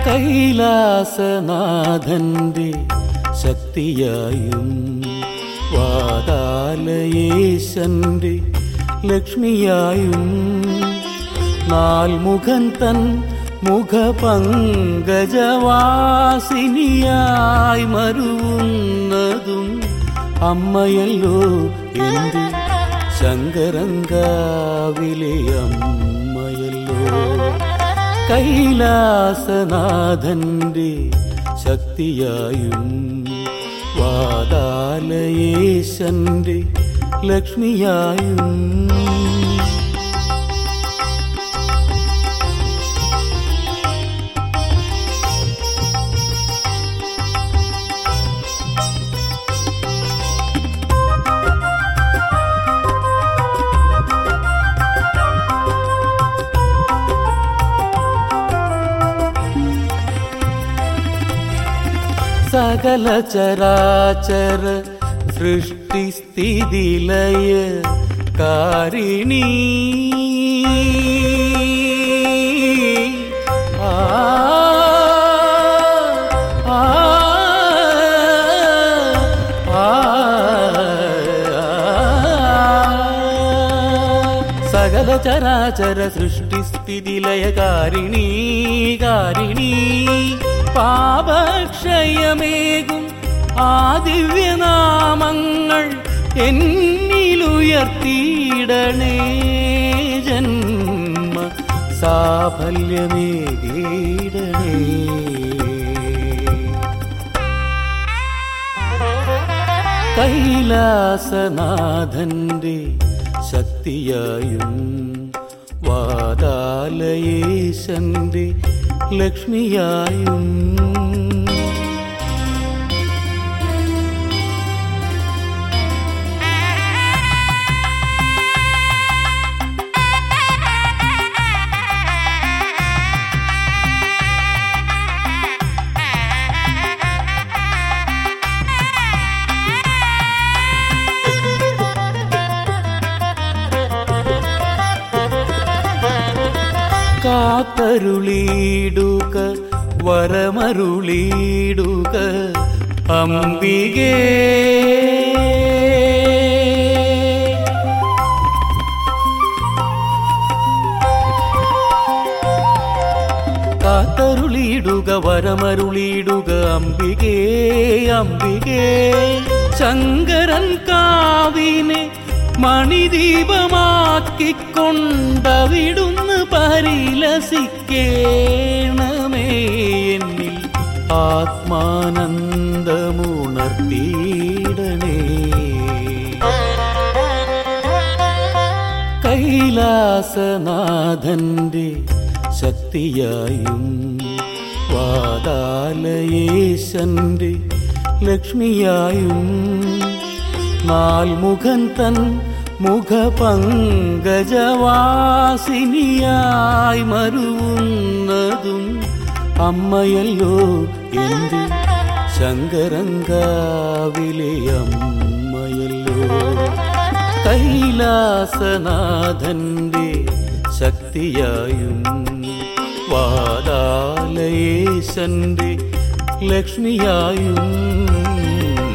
കൈലാസനാഥന്റെ ശക്തിയായും വാതാലയേശന്റെ ലക്ഷ്മിയായും നാൽമുഖൻ തൻ മുഖപങ്കജവാസിനിയായി മരുവുന്നതും അമ്മയല്ലോ എന്ത് ശങ്കരങ്കാവിലെ അമ്മയല്ലോ കൈലാസനാഥന്റെ ശക്തിയായും വാതാലയേശന്റെ ലക്ഷ്മിയായും സകല ചരാചര സൃഷ്ടിസ്ഥിതിലയ കാരിണി ആ ആ ആ സകല ചരാചര സൃഷ്ടിസ്ഥിതിലയ കാരിണീ കാരിണീ പാപക്ഷയമേകും ആ ദിവ്യനാമങ്ങൾ എന്നിലുയർത്തിയിടണേ ജന്മ സാഫല്യമേകീടണേ കൈലാസനാഥന്റെ ശക്തിയായും വാതാലയേശന്റെ ലക്ഷ്മിയായും കാത്തരുളീടുക വരമരുളീടുക അംബികേ കാത്തരുളിയിടുക വരമരുളിയിടുക അംബികേ അംബികേ ശങ്കരൻ കാവിനെ മണിദീപമാക്കിക്കൊണ്ടവിടുന്ന് പരിലസിക്കേണമേ എന്നിൽ ആത്മാനന്ദമുണർത്തിയിടണേ കൈലാസനാഥന്റെ ശക്തിയായും വാതാലയേശന്റെ ലക്ഷ്മിയായും നാൽമുഖൻ തൻ മുഖപങ്കജവാസിനിയായി മരുവുന്നതും അമ്മയല്ലോ എന്ത് ശങ്കരങ്കാവിലെ അമ്മയല്ലോ കൈലാസനാഥന്റെ ശക്തിയായും വാതാലയേശന്റെ ലക്ഷ്മിയായും